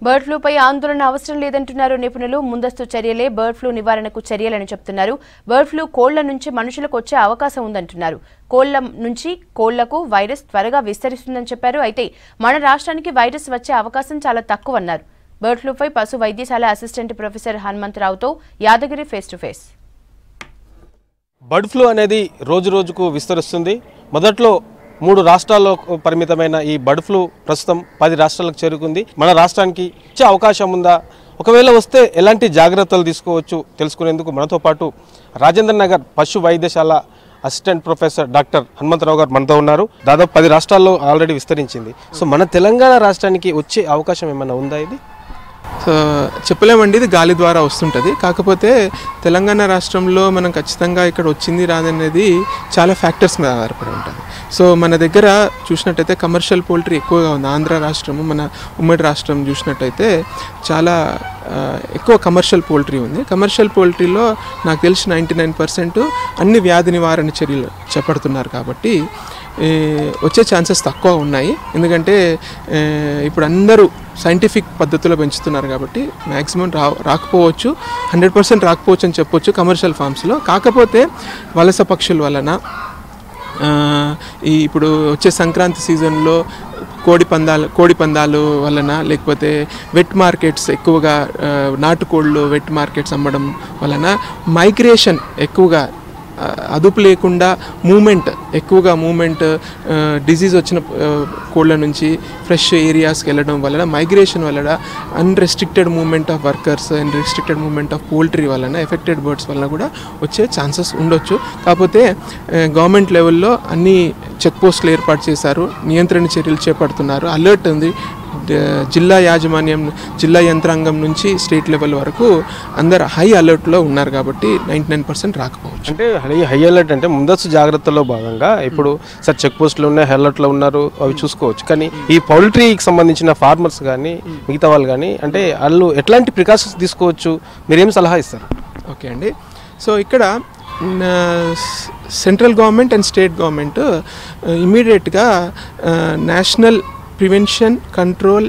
Bird ఫ్లూపై ఆందోళన అవసరం లేదంటున్నారు నిపుణులు ముందస్తు చర్యలే బర్డ్ ఫ్లూ నివారణకు చర్యలని చెప్తున్నారు బర్డ్ ఫ్లూ కోళ్ల నుంచి మనుషులకు వచ్చే అవకాశం ఉందంటున్నారు కోళ్ల నుంచి కోళ్లకు వైరస్ త్వరగా విస్తరిస్తుందని చెప్పారు అయితే మన రాష్ట్రానికి వైరస్ వచ్చే అవకాశం చాలా తక్కువన్నారు బర్డ్ ఫ్లూపై పశు వైద్యశాల అసిస్టెంట్ ప్రొఫెసర్ హనుమంతరావుతో Yadagiri face to face bird flu అనేది రోజు రోజుకు విస్తరిస్తుంది మొదట్లో మూడు రాష్ట్రాల్లో పరిమితమైన ఈ బర్డ్ ఫ్లూ ప్రస్తుతం పది రాష్ట్రాలకు చేరుకుంది మన రాష్ట్రానికి ఇచ్చే అవకాశం ఉందా ఒకవేళ వస్తే ఎలాంటి జాగ్రత్తలు తీసుకోవచ్చు తెలుసుకునేందుకు మనతో పాటు రాజేంద్ర నగర్ పశు వైద్యశాల అసిస్టెంట్ ప్రొఫెసర్ డాక్టర్ హనుమంతరావు గారు మనతో ఉన్నారు దాదాపు పది రాష్ట్రాల్లో ఆల్రెడీ విస్తరించింది సో మన తెలంగాణ రాష్ట్రానికి వచ్చే అవకాశం ఏమైనా ఉందా ఇది సో చెప్పలేమండి ఇది గాలి ద్వారా వస్తుంటుంది కాకపోతే తెలంగాణ రాష్ట్రంలో మనం ఖచ్చితంగా ఇక్కడ వచ్చింది రాదనేది చాలా ఫ్యాక్టర్స్ మీద ఆధారపడి ఉంటుంది సో మన దగ్గర చూసినట్టయితే కమర్షియల్ పోల్ట్రీ ఎక్కువగా ఉంది ఆంధ్ర రాష్ట్రము మన ఉమ్మడి రాష్ట్రం చూసినట్టయితే చాలా ఆ, ఎక్కువ కమర్షియల్ పోల్ట్రీ ఉంది కమర్షియల్ పోల్ట్రీలో నాకు తెలిసి నైంటీ నైన్ పర్సెంట్ అన్ని వ్యాధి నివారణ చర్యలు చేపడుతున్నారు కాబట్టి ఏ, వచ్చే ఛాన్సెస్ తక్కువ ఉన్నాయి ఎందుకంటే ఏ, ఇప్పుడు అందరూ సైంటిఫిక్ పద్ధతిలో పెంచుతున్నారు కాబట్టి మ్యాక్సిమం రా రాకపోవచ్చు హండ్రెడ్ పర్సెంట్ రాకపోవచ్చు అని చెప్పొచ్చు కమర్షియల్ ఫార్మ్స్లో కాకపోతే వలస పక్షుల వలన ఆ, ఈ ఇప్పుడు వచ్చే సంక్రాంతి సీజన్లో కోడి పందాలు కోడి పందాలు వలన లేకపోతే వెట్ మార్కెట్స్ ఎక్కువగా ఆ, నాటుకోళ్ళు వెట్ మార్కెట్స్ అమ్మడం వలన మైగ్రేషన్ ఎక్కువగా ఆ, అదుపు లేకుండా మూమెంట్ ఎక్కువగా మూమెంట్ డిజీజ్ వచ్చిన ఆ, కోళ్ళ నుంచి ఫ్రెష్ ఏరియాస్కి వెళ్ళడం వలన మైగ్రేషన్ వలన unrestricted movement of workers and restricted movement of poultry వలన ఎఫెక్టెడ్ బర్డ్స్ వలన కూడా వచ్చే ఛాన్సెస్ ఉండొచ్చు కాకపోతే గవర్నమెంట్ లెవెల్లో అన్ని చెక్ పోస్టులు ఏర్పాటు చేశారు నియంత్రణ చర్యలు చేపడుతున్నారు అలర్ట్ ఉంది డ- జిల్లా యాజమాన్యం జిల్లా యంత్రాంగం నుంచి స్టేట్ లెవెల్ వరకు అందరు హై అలర్ట్లో ఉన్నారు కాబట్టి నైంటీ నైన్ పర్సెంట్ రాకపోవచ్చు అంటే హై హై అలర్ట్ అంటే ముందస్తు జాగ్రత్తలో భాగంగా ఇప్పుడు సార్ చెక్ పోస్టులు ఉన్నాయి హై అలర్ట్లో ఉన్నారు అవి చూసుకోవచ్చు కానీ ఈ పౌల్ట్రీకి సంబంధించిన ఫార్మర్స్ కానీ మిగతా వాళ్ళు కానీ అంటే వాళ్ళు ఎట్లాంటి ప్రికాషన్స్ తీసుకోవచ్చు మీరేం సలహా ఇస్తారు ఓకే అండి సో ఇక్కడ central government and state government ఇమీడియట్గా national prevention control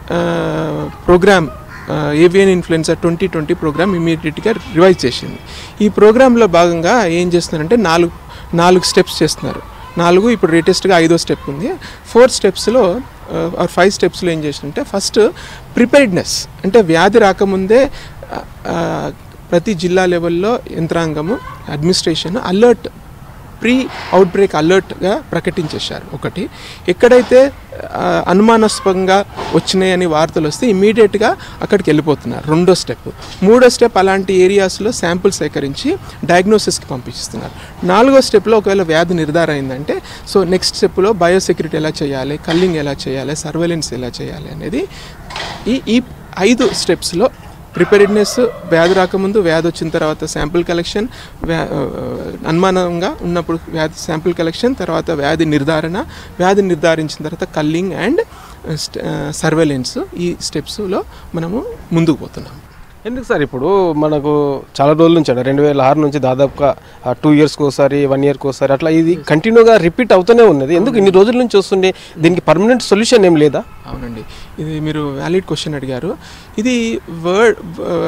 programme avian influenza twenty twenty programme ఇమీడియట్గా రివైజ్ చేసింది ఈ ప్రోగ్రాంలో భాగంగా ఏం చేస్తున్నారంటే నాలుగు నాలుగు స్టెప్స్ చేస్తున్నారు నాలుగు ఇప్పుడు లేటెస్ట్గా ఐదో స్టెప్ ఉంది ఫోర్ స్టెప్స్లో ఆర్ ఫైవ్ స్టెప్స్లో ఏం చేసినంటే ఫస్ట్ ప్రిపేర్డ్నెస్ అంటే వ్యాధి రాకముందే ఆ, ఆ, ప్రతి జిల్లా లెవెల్లో యంత్రాంగము administration alert pre outbreak అలర్ట్గా ప్రకటించేశారు ఒకటి ఎక్కడైతే ఆ, అనుమానాస్పదంగా వచ్చినాయని వార్తలు వస్తే ఇమీడియట్గా అక్కడికి వెళ్ళిపోతున్నారు రెండో స్టెప్ మూడో స్టెప్ అలాంటి ఏరియాస్లో శాంపుల్ సేకరించి డయాగ్నోసిస్కి పంపిస్తున్నారు నాలుగో స్టెప్లో ఒకవేళ వ్యాధి నిర్ధారణ అయిందంటే సో నెక్స్ట్ స్టెప్లో బయోసెక్యూరిటీ ఎలా చేయాలి కల్లింగ్ ఎలా చేయాలి సర్వేలెన్స్ ఎలా చేయాలి అనేది ఈ ఈ ఐదు స్టెప్స్లో ప్రిపేర్డ్నెస్ వ్యాధి రాకముందు వ్యాధి వచ్చిన తర్వాత శాంపుల్ కలెక్షన్ వ్యా ఆ, అనుమానంగా ఉన్నప్పుడు వ్యాధి శాంపుల్ కలెక్షన్ తర్వాత వ్యాధి నిర్ధారణ వ్యాధి నిర్ధారించిన తర్వాత కల్లింగ్ అండ్ సర్వేలెన్స్ ఈ స్టెప్స్లో మనము ముందుకు పోతున్నాం ఎందుకు సార్ ఇప్పుడు మనకు చాలా రోజుల నుంచి అంటే రెండు వేల ఆరు నుంచి దాదాపుగా టూ ఇయర్స్కి ఒకసారి వన్ ఇయర్కి ఒకసారి అట్లా ఇది కంటిన్యూగా రిపీట్ అవుతూనే ఉన్నది ఎందుకు ఇన్ని రోజుల నుంచి వస్తుండే దీనికి పర్మనెంట్ సొల్యూషన్ ఏం లేదా అవునండి ఇది మీరు వ్యాలిడ్ క్వశ్చన్ అడిగారు ఇది word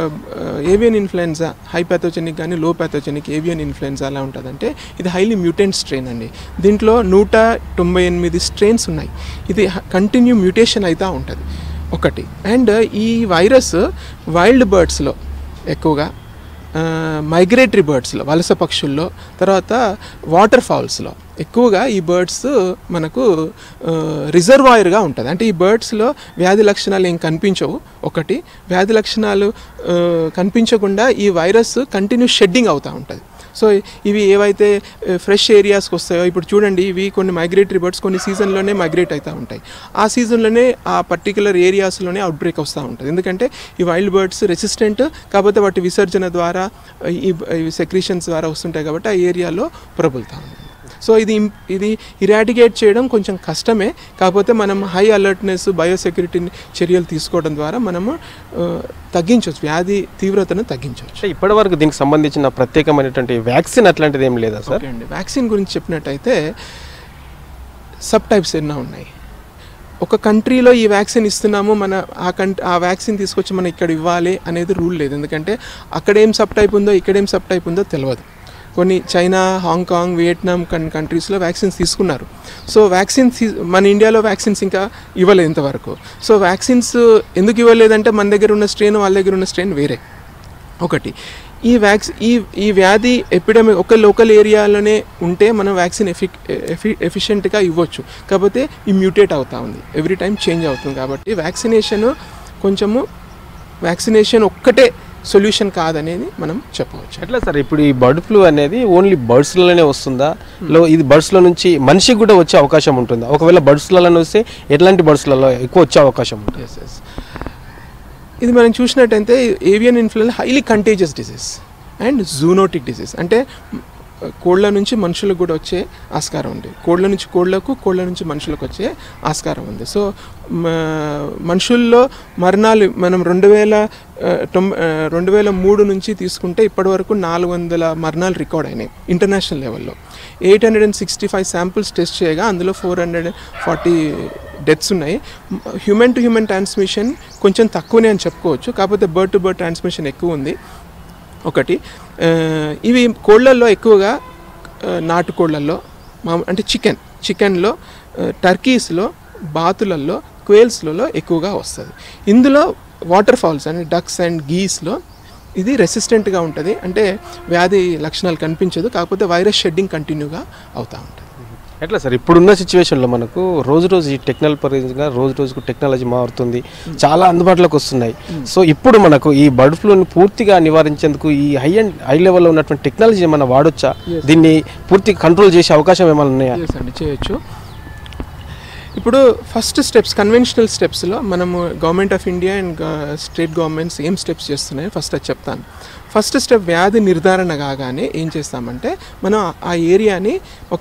avian influenza high pathogenic కానీ లో ప్యాథోజెనిక్ ఏవియన్ ఇన్ఫ్లుయెన్జా ఎలా ఉంటుందంటే ఇది హైలీ మ్యూటెంట్ స్ట్రెయిన్ అండి దీంట్లో నూట తొంభై ఎనిమిది స్ట్రెయిన్స్ ఉన్నాయి ఇది కంటిన్యూ మ్యూటేషన్ అవుతూ ఉంటుంది ఒకటి అండ్ ఈ వైరస్ వైల్డ్ బర్డ్స్లో ఎక్కువగా మైగ్రేటరీ బర్డ్స్లో వలస పక్షుల్లో తర్వాత వాటర్ ఫౌల్స్లో ఎక్కువగా ఈ బర్డ్స్ మనకు రిజర్వాయర్గా ఉంటుంది అంటే ఈ బర్డ్స్లో వ్యాధి లక్షణాలు ఏం కనిపించవు ఒకటి వ్యాధి లక్షణాలు ఆ, కనిపించకుండా ఈ వైరస్ కంటిన్యూ షెడ్డింగ్ అవుతూ ఉంటుంది సో ఇవి ఏవైతే ఫ్రెష్ ఏరియాస్కి వస్తాయో ఇప్పుడు చూడండి ఇవి కొన్ని మైగ్రేటరీ బర్డ్స్ కొన్ని సీజన్లోనే మైగ్రేట్ అవుతూ ఉంటాయి ఆ సీజన్లోనే ఆ పర్టికులర్ ఏరియాస్లోనే అవుట్ బ్రేక్ వస్తూ ఉంటుంది ఎందుకంటే ఈ వైల్డ్ బర్డ్స్ రెసిస్టెంట్ కాకపోతే వాటి విసర్జన ద్వారా ఈ సెక్రీషన్స్ ద్వారా వస్తుంటాయి కాబట్టి ఆ ఏరియాలో ప్రబలుతూ ఉంటుంది సో ఇది ఇం- ఇది ఇరాడికేట్ చేయడం కొంచెం కష్టమే కాకపోతే మనం హై అలర్ట్నెస్ బయోసెక్యూరిటీ చర్యలు తీసుకోవడం ద్వారా మనము ఆ, తగ్గించవచ్చు వ్యాధి తీవ్రతను తగ్గించవచ్చు అంటే ఇప్పటి వరకు దీనికి సంబంధించిన ప్రత్యేకమైనటువంటి వ్యాక్సిన్ అట్లాంటిది ఏం లేదా సార్ ఓకే అండి వ్యాక్సిన్ గురించి చెప్పినట్టయితే సబ్ టైప్స్ ఎన్నో ఉన్నాయి ఒక కంట్రీలో ఈ వ్యాక్సిన్ ఇస్తున్నాము మన ఆ కంట్రీ ఆ వ్యాక్సిన్ తీసుకొచ్చి మనం ఇక్కడ ఇవ్వాలి అనేది రూల్ లేదు ఎందుకంటే అక్కడ ఏం సబ్ టైప్ ఉందో ఇక్కడ ఏం సబ్ టైప్ ఉందో తెలియదు కొన్ని చైనా హాంకాంగ్ వియట్నాం కన్ కంట్రీస్లో వ్యాక్సిన్స్ తీసుకున్నారు సో వ్యాక్సిన్స్ తీ- మన ఇండియాలో వ్యాక్సిన్స్ ఇంకా ఇవ్వలేదు ఇంతవరకు సో వ్యాక్సిన్స్ ఎందుకు ఇవ్వలేదంటే మన దగ్గర ఉన్న స్ట్రెయిన్ వాళ్ళ దగ్గర ఉన్న స్ట్రెయిన్ వేరే ఒకటి ఈ వ్యాక్సి ఈ ఈ వ్యాధి ఎపిడమిక్ ఒక లోకల్ ఏరియాలోనే ఉంటే మనం వ్యాక్సిన్ ఎఫి ఎఫి ఎఫిషియెంట్గా ఇవ్వచ్చు కాకపోతే ఈ మ్యూటేట్ అవుతా ఉంది ఎవ్రీ టైం చేంజ్ అవుతుంది కాబట్టి వ్యాక్సినేషన్ కొంచెము వ్యాక్సినేషన్ ఒక్కటే సొల్యూషన్ కాదనేది మనం చెప్పవచ్చు ఎట్లా సార్ ఇప్పుడు ఈ బర్డ్ ఫ్లూ అనేది ఓన్లీ బర్డ్స్లలోనే వస్తుందా లో ఇది బర్డ్స్లో నుంచి మనిషికి కూడా వచ్చే అవకాశం ఉంటుందా ఒకవేళ బర్డ్స్లలోనే వస్తే ఎట్లాంటి బర్డ్స్లలో ఎక్కువ వచ్చే అవకాశం ఉంటుంది ఎస్ ఎస్ ఇది మనం చూసినట్టయితే avian influence highly contagious disease and zoonotic disease అంటే మ్, కోళ్ళ నుంచి మనుషులకు కూడా వచ్చే ఆస్కారం ఉంది కోళ్ళ నుంచి కోళ్ళకు కోళ్ళ నుంచి మనుషులకు వచ్చే ఆస్కారం ఉంది సో మ, మనుషుల్లో మరణాలు మనం రెండు వేల ఆ, తొమ్ ఆ, రెండు వేల మూడు నుంచి తీసుకుంటే ఇప్పటివరకు నాలుగు వందల మరణాలు రికార్డ్ అయినాయి ఇంటర్నేషనల్ లెవెల్లో eight hundred and sixty five samples test చేయగా అందులో ఫోర్ హండ్రెడ్ ఫార్టీ డెత్స్ ఉన్నాయి హ్యూమన్ టు హ్యూమన్ ట్రాన్స్మిషన్ కొంచెం తక్కువనే అని చెప్పుకోవచ్చు కాకపోతే బర్డ్ టు బర్డ్ ట్రాన్స్మిషన్ ఎక్కువ ఉంది ఒకటి ఆ, ఇవి కోళ్ళల్లో ఎక్కువగా ఆ, నాటుకోళ్ళల్లో మా అంటే చికెన్ చికెన్లో టర్కీస్లో బాతులల్లో క్వేల్స్లలో ఎక్కువగా వస్తుంది ఇందులో వాటర్ ఫాల్స్ అంటే డక్స్ అండ్ గీస్లో ఇది రెసిస్టెంట్గా ఉంటుంది అంటే వ్యాధి లక్షణాలు కనిపించదు కాకపోతే వైరస్ షెడ్డింగ్ కంటిన్యూగా అవుతూ ఉంటుంది ఎట్లా సార్ ఇప్పుడున్న సిచ్యువేషన్లో మనకు రోజు రోజు ఈ టెక్నాలజీ పరంగా రోజు రోజుకు టెక్నాలజీ మారుతుంది చాలా అందుబాటులోకి వస్తున్నాయి సో ఇప్పుడు మనకు ఈ బర్డ్ ఫ్లూని పూర్తిగా నివారించేందుకు ఈ హై అండ్ హై లెవెల్లో ఉన్నటువంటి టెక్నాలజీ ఏమైనా వాడొచ్చా దీన్ని పూర్తిగా కంట్రోల్ చేసే అవకాశం ఏమైనా ఉన్నాయా Yes అండి చేయొచ్చు ఇప్పుడు ఫస్ట్ స్టెప్స్ కన్వెన్షనల్ స్టెప్స్లో మనము government of India and state governments ఏం స్టెప్స్ చేస్తున్నాయో ఫస్ట్ అది చెప్తాను ఫస్ట్ స్టెప్ వ్యాధి నిర్ధారణ కాగానే ఏం చేస్తామంటే మనం ఆ ఏరియాని ఒక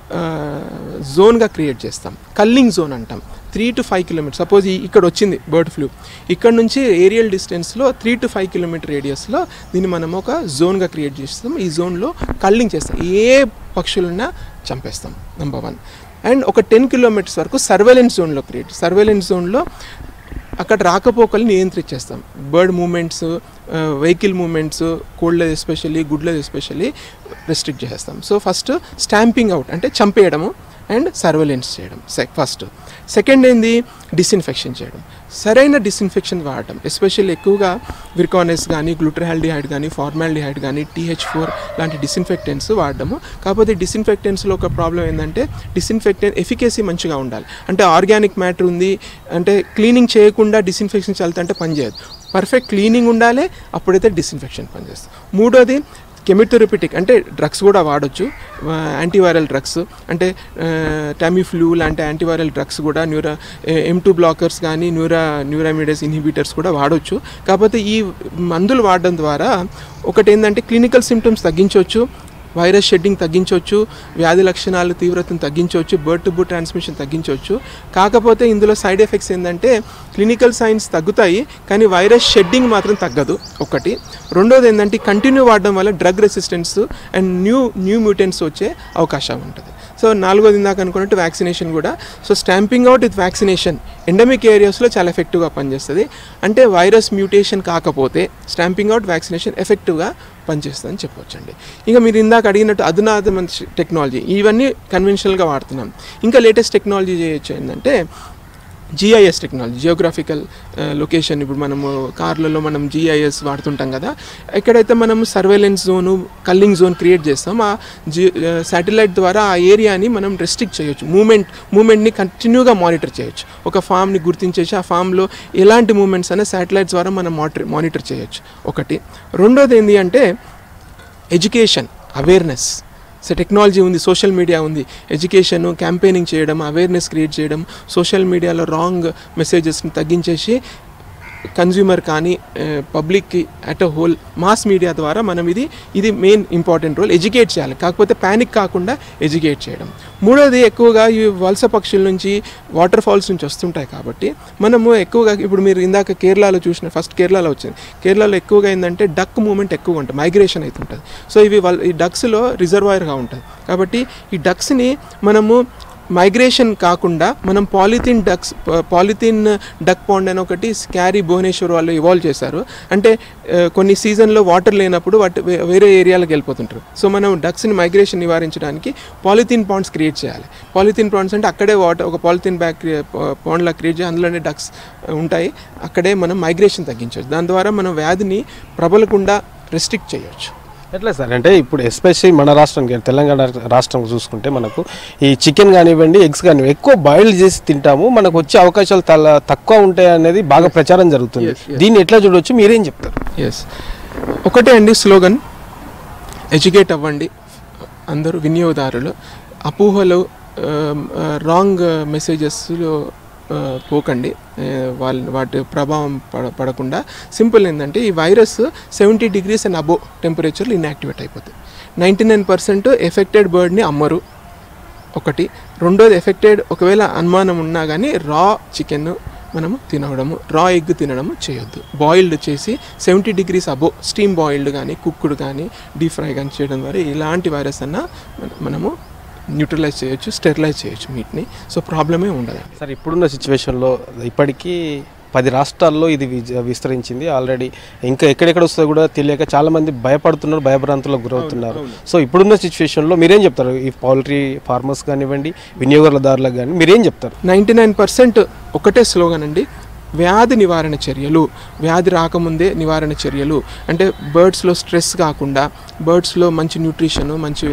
జోన్గా క్రియేట్ చేస్తాం కల్లింగ్ జోన్ అంటాం three to five kilometres suppose ఇక్కడ వచ్చింది బర్డ్ ఫ్లూ ఇక్కడ నుంచి ఏరియల్ డిస్టెన్స్లో త్రీ టు ఫైవ్ కిలోమీటర్ రేడియస్లో దీన్ని మనం ఒక జోన్గా క్రియేట్ చేస్తాం ఈ జోన్లో కల్లింగ్ చేస్తాం ఏ పక్షులున్నా చంపేస్తాం నెంబర్ వన్ అండ్ ఒక టెన్ కిలోమీటర్స్ వరకు సర్వేలెన్స్ జోన్లో క్రియేట్ సర్వేలెన్స్ జోన్లో అక్కడ రాకపోకలు నియంత్రించేస్తాం బర్డ్ మూమెంట్స్ వెహికల్ మూమెంట్స్ కోళ్ళది ఎస్పెషల్లీ గుడ్లది ఎస్పెషల్లీ రెస్ట్రిక్ట్ చేసేస్తాం సో ఫస్ట్ స్టాంపింగ్ అవుట్ అంటే చంపేయడము అండ్ సర్వేలెన్స్ చేయడం సెక్ ఫస్ట్ సెకండ్ ఏంది డిస్ఇన్ఫెక్షన్ చేయడం సరైన డిస్ఇన్ఫెక్షన్ వాడటం ఎస్పెషల్లీ ఎక్కువగా విర్కానెస్ కానీ గ్లూటర్హాల్డిహైడ్ కానీ ఫార్మాల్డిహైడ్ కానీ టీహెచ్ ఫోర్ లాంటి డిస్ఇన్ఫెక్టెంట్స్ వాడడము కాకపోతే డిస్ఇన్ఫెక్టెంట్స్లో ఒక ప్రాబ్లం ఏంటంటే డిస్ఇన్ఫెక్టెంట్ ఎఫికేసీ మంచిగా ఉండాలి అంటే ఆర్గానిక్ మ్యాటర్ ఉంది అంటే క్లీనింగ్ చేయకుండా డిస్ఇన్ఫెక్షన్ చల్లుతుంటే పనిచేయదు పర్ఫెక్ట్ క్లీనింగ్ ఉండాలి అప్పుడైతే డిస్ఇన్ఫెక్షన్ పనిచేస్తుంది మూడోది కెమిథెరపిటిక్ అంటే డ్రగ్స్ కూడా వాడొచ్చు యాంటీవైరల్ డ్రగ్స్ అంటే టామిఫ్లూ లాంటి యాంటీవైరల్ డ్రగ్స్ కూడా న్యూరా ఎం టూ బ్లాకర్స్ కానీ న్యూరా న్యూరామిడస్ ఇన్హిబిటర్స్ కూడా వాడొచ్చు కాకపోతే ఈ మందులు వాడడం ద్వారా ఒకటి ఏంటంటే క్లినికల్ సిమ్టమ్స్ తగ్గించవచ్చు వైరస్ షెడ్డింగ్ తగ్గించవచ్చు వ్యాధి లక్షణాలు తీవ్రతను తగ్గించవచ్చు బర్డ్ టు బర్డ్ ట్రాన్స్మిషన్ తగ్గించవచ్చు కాకపోతే ఇందులో సైడ్ ఎఫెక్ట్స్ ఏంటంటే క్లినికల్ సైన్స్ తగ్గుతాయి కానీ వైరస్ షెడ్డింగ్ మాత్రం తగ్గదు ఒకటి రెండోది ఏంటంటే కంటిన్యూ వాడడం వల్ల drug resistance and new new mutants వచ్చే అవకాశం ఉంటుంది సో నాలుగోది ఇందాక అనుకున్నట్టు వ్యాక్సినేషన్ కూడా so stamping out with vaccination endemic ఏరియాస్లో చాలా ఎఫెక్టివ్గా పనిచేస్తుంది అంటే వైరస్ మ్యూటేషన్ కాకపోతే స్టాంపింగ్ అవుట్ వ్యాక్సినేషన్ ఎఫెక్టివ్గా పనిచేస్తుందని చెప్పవచ్చండి ఇంకా మీరు ఇందాక అడిగినట్టు అధునాతన టెక్నాలజీ ఇవన్నీ కన్వెన్షనల్గా వాడుతున్నాం ఇంకా లేటెస్ట్ టెక్నాలజీ చేయొచ్చు ఏంటంటే జిఐఎస్ టెక్నాలజీ జియోగ్రాఫికల్ లొకేషన్ ఇప్పుడు మనము కార్లలో మనం జిఐఎస్ వాడుతుంటాం కదా ఎక్కడైతే మనం surveillance zone culling zone create చేస్తాం ఆ జి శాటిలైట్ ద్వారా ఆ ఏరియాని మనం రెస్ట్రిక్ట్ చేయొచ్చు మూమెంట్ మూమెంట్ని కంటిన్యూగా మానిటర్ చేయొచ్చు ఒక ఫామ్ని గుర్తించేసి ఆ ఫామ్లో ఎలాంటి మూమెంట్స్ అనే శాటిలైట్స్ ద్వారా మనం మానిటర్ మానిటర్ చేయొచ్చు ఒకటి రెండోది ఏంటి అంటే ఎడ్యుకేషన్ అవేర్నెస్ సో టెక్నాలజీ ఉంది సోషల్ మీడియా ఉంది ఎడ్యుకేషన్ క్యాంపెయినింగ్ చేయడం అవేర్నెస్ క్రియేట్ చేయడం సోషల్ మీడియాలో రాంగ్ మెసేజెస్ని తగ్గించేసి కన్జ్యూమర్ కానీ పబ్లిక్కి at a whole mass media ద్వారా మనం ఇది ఇది మెయిన్ ఇంపార్టెంట్ రోల్ ఎడ్యుకేట్ చేయాలి కాకపోతే ప్యానిక్ కాకుండా ఎడ్యుకేట్ చేయడం మూడోది ఎక్కువగా ఈ వలస పక్షుల నుంచి వాటర్ ఫాల్స్ నుంచి వస్తుంటాయి కాబట్టి మనము ఎక్కువగా ఇప్పుడు మీరు ఇందాక కేరళలో చూసిన ఫస్ట్ కేరళలో వచ్చింది కేరళలో ఎక్కువగా ఏంటంటే డక్ మూమెంట్ ఎక్కువగా ఉంటుంది మైగ్రేషన్ అవుతుంటుంది సో ఇవి వల్ ఈ డక్స్లో రిజర్వాయర్గా ఉంటుంది కాబట్టి ఈ డక్స్ని మనము మైగ్రేషన్ కాకుండా మనం polythene ducks polythene duck pond అని ఒకటి క్యారీ భువనేశ్వర్ వాళ్ళు ఇవాల్వ్ చేశారు అంటే ఆ, కొన్ని సీజన్లో వాటర్ లేనప్పుడు వాటి వే- వేరే ఏరియాలకు వెళ్ళిపోతుంటారు సో మనం డక్స్ని మైగ్రేషన్ నివారించడానికి పాలిథిన్ పాండ్స్ క్రియేట్ చేయాలి పాలిథిన్ పాండ్స్ అంటే అక్కడే వాటర్ ఒక పాలిథిన్ బ్యాగ్ పాండ్లా క్రియేట్ చేసి అందులోనే డక్స్ ఉంటాయి అక్కడే మనం మైగ్రేషన్ తగ్గించవచ్చు దాని ద్వారా మనం వ్యాధిని ప్రబలకుండా రెస్ట్రిక్ట్ చేయొచ్చు ఎట్లా సార్ అంటే ఇప్పుడు ఎస్పెషల్లీ మన రాష్ట్రానికి తెలంగాణ రాష్ట్రం చూసుకుంటే మనకు ఈ చికెన్ కానివ్వండి ఎగ్స్ కానివ్వండి ఎక్కువ బాయిల్ చేసి తింటాము మనకు వచ్చే అవకాశాలు చాలా తక్కువ ఉంటాయి అనేది బాగా ప్రచారం జరుగుతుంది Yes, yes. దీన్ని ఎట్లా చూడవచ్చు మీరేం చెప్తారు ఎస్ ఒకటే అండి స్లోగన్ ఎడ్యుకేట్ అవ్వండి అందరూ వినియోగదారులు అపోహలు రాంగ్ మెసేజెస్లో పోకండి ఆ, వాళ్ళ వాటి ప్రభావం పడ పడకుండా సింపుల్ ఏంటంటే ఈ virus seventy degrees and above టెంపరేచర్లో ఇన్యాక్టివేట్ అయిపోతుంది నైంటీ నైన్ పర్సెంట్ ఎఫెక్టెడ్ బర్డ్ని అమ్మరు ఒకటి రెండోది ఎఫెక్టెడ్ ఒకవేళ అనుమానం ఉన్నా కానీ రా చికెన్ మనము తినడము రా ఎగ్ తినడము చేయొద్దు బాయిల్డ్ చేసి seventy degrees above steam boiled కానీ కుక్కుడ్ కానీ డీప్ ఫ్రై కానీ చేయడం ద్వారా ఇలాంటి వైరస్ అన్న మన- మనము న్యూట్రలైజ్ చేయొచ్చు స్టెరిలైజ్ చేయొచ్చు మీట్ని సో ప్రాబ్లమే ఉండదు సార్ ఇప్పుడున్న సిచ్యువేషన్లో ఇప్పటికీ పది రాష్ట్రాల్లో ఇది విజ- విస్తరించింది ఆల్రెడీ ఇంకా ఎక్కడెక్కడ వస్తుందో కూడా తెలియక చాలా మంది భయపడుతున్నారు భయభ్రాంతులకు గురవుతున్నారు సో ఇప్పుడున్న సిచ్యువేషన్లో మీరేం చెప్తారు ఈ పౌల్ట్రీ ఫార్మర్స్ కానివ్వండి వినియోగదారులకు కానీ మీరేం చెప్తారు నైంటీ నైన్ పర్సెంట్ ఒకటే స్లోగన్ అండి వ్యాధి నివారణ చర్యలు వ్యాధి రాకముందే నివారణ చర్యలు అంటే బర్డ్స్లో స్ట్రెస్ కాకుండా బర్డ్స్లో మంచి న్యూట్రిషన్ మంచి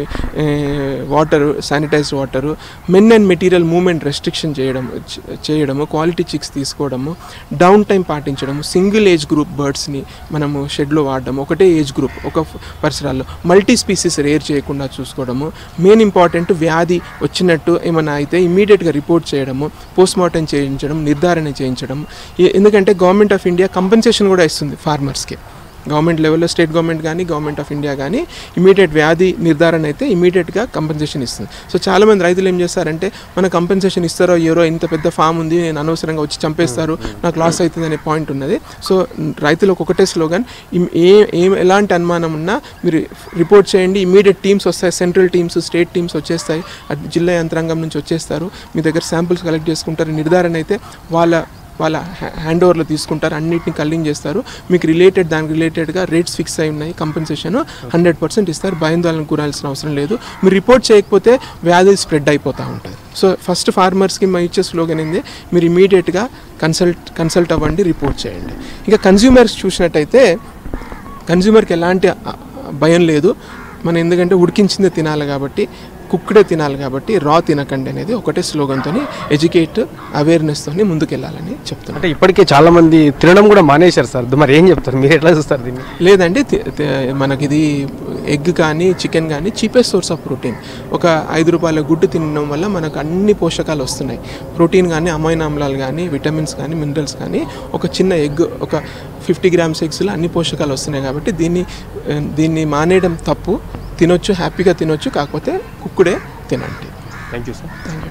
water sanitised water men and material movement restriction చేయడం చే- చేయడము క్వాలిటీ చిక్స్ తీసుకోవడము డౌన్ టైం పాటించడము సింగిల్ ఏజ్ గ్రూప్ బర్డ్స్ని మనము షెడ్లో వాడడం ఒకటే ఏజ్ గ్రూప్ ఒక ఫ- పరిసరాల్లో మల్టీ స్పీసీస్ రేర్ చేయకుండా చూసుకోవడము మెయిన్ ఇంపార్టెంట్ వ్యాధి వచ్చినట్టు ఏమైనా అయితే ఇమీడియట్గా రిపోర్ట్ చేయడము పోస్ట్ మార్టం చేయించడం నిర్ధారణ చేయించడం ఏ- ఎందుకంటే గవర్నమెంట్ ఆఫ్ ఇండియా కంపెన్సేషన్ కూడా ఇస్తుంది ఫార్మర్స్కి గవర్నమెంట్ లెవెల్లో స్టేట్ గవర్నమెంట్ కానీ గవర్నమెంట్ ఆఫ్ ఇండియా కానీ ఇమీడియట్ వ్యాధి నిర్ధారణ అయితే ఇమీడియట్గా కంపెన్సేషన్ ఇస్తుంది సో చాలామంది రైతులు ఏం చేస్తారంటే మన కంపెన్సేషన్ ఇస్తారో ఎవరో ఇంత పెద్ద ఫామ్ ఉంది నేను అనవసరంగా వచ్చి చంపేస్తారు నాకు లాస్ అవుతుంది అనే పాయింట్ ఉన్నది సో రైతులకు ఒకటే స్లోగన్ ఇం- ఏ ఏం ఎలాంటి అనుమానం ఉన్నా మీరు రిపోర్ట్ చేయండి ఇమీడియట్ టీమ్స్ వస్తాయి సెంట్రల్ టీమ్స్ స్టేట్ టీమ్స్ వచ్చేస్తాయి అటు జిల్లా యంత్రాంగం నుంచి వచ్చేస్తారు మీ దగ్గర శాంపుల్స్ కలెక్ట్ చేసుకుంటారు నిర్ధారణ అయితే వాళ్ళ వాళ్ళ హ్యాండ్ ఓవర్లో తీసుకుంటారు అన్నిటిని కల్లింగ్ చేస్తారు మీకు రిలేటెడ్ దానికి రిలేటెడ్గా రేట్స్ ఫిక్స్ అయి ఉన్నాయి కంపెన్సేషన్ హండ్రెడ్ పర్సెంట్ ఇస్తారు భయాందోళన కూరాల్సిన అవసరం లేదు మీరు రిపోర్ట్ చేయకపోతే వ్యాధి స్ప్రెడ్ అయిపోతూ ఉంటుంది సో ఫస్ట్ ఫార్మర్స్కి మా ఇచ్చే స్లోగన్ ఏంది మీరు ఇమీడియట్గా కన్సల్ట్ కన్సల్ట్ అవ్వండి రిపోర్ట్ చేయండి ఇంకా కన్జ్యూమర్స్ చూసినట్టయితే కన్జ్యూమర్కి ఎలాంటి ఆ, భయం లేదు మనం ఎందుకంటే ఉడికించిందే తినాలి కాబట్టి కుక్కడే తినాలి కాబట్టి రా తినకండి అనేది ఒకటే స్లోగన్తో ఎడ్యుకేట్ అవేర్నెస్తో ముందుకెళ్ళాలని చెప్తున్నాను అంటే ఇప్పటికే చాలా మంది తినడం కూడా మానేశారు సార్ మరి ఏం చెప్తారు మీరు ఎట్లా చూస్తారు దీన్ని లేదండి తి- తి- మనకిది ఎగ్ కానీ చికెన్ కానీ చీపెస్ట్ సోర్స్ ఆఫ్ ప్రోటీన్ ఒక ఐదు రూపాయల గుడ్డు తినడం వల్ల మనకు అన్ని పోషకాలు వస్తున్నాయి ప్రోటీన్ కానీ అమైనో ఆమ్లాలు కానీ విటమిన్స్ కానీ మినరల్స్ కానీ ఒక చిన్న ఎగ్ ఒక ఫిఫ్టీ గ్రామ్స్ ఎగ్స్లో అన్ని పోషకాలు వస్తున్నాయి కాబట్టి దీన్ని ఆ, దీన్ని మానేయడం తప్పు తినొచ్చు హ్యాపీగా తినొచ్చు కాకపోతే కుక్కుడే తినండి థ్యాంక్ యూ సార్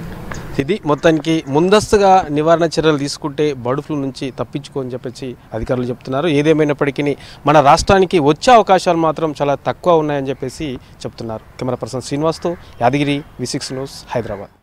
ఇది మొత్తానికి ముందస్తుగా నివారణ చర్యలు తీసుకుంటే బర్డ్ ఫ్లూ నుంచి తప్పించుకోని చెప్పేసి అధికారులు చెప్తున్నారు ఏదేమైనప్పటికీ మన రాష్ట్రానికి వచ్చే అవకాశాలు మాత్రం చాలా తక్కువ ఉన్నాయని చెప్పేసి చెప్తున్నారు కెమెరా పర్సన్ శ్రీనివాస్తో Yadagiri V six news Hyderabad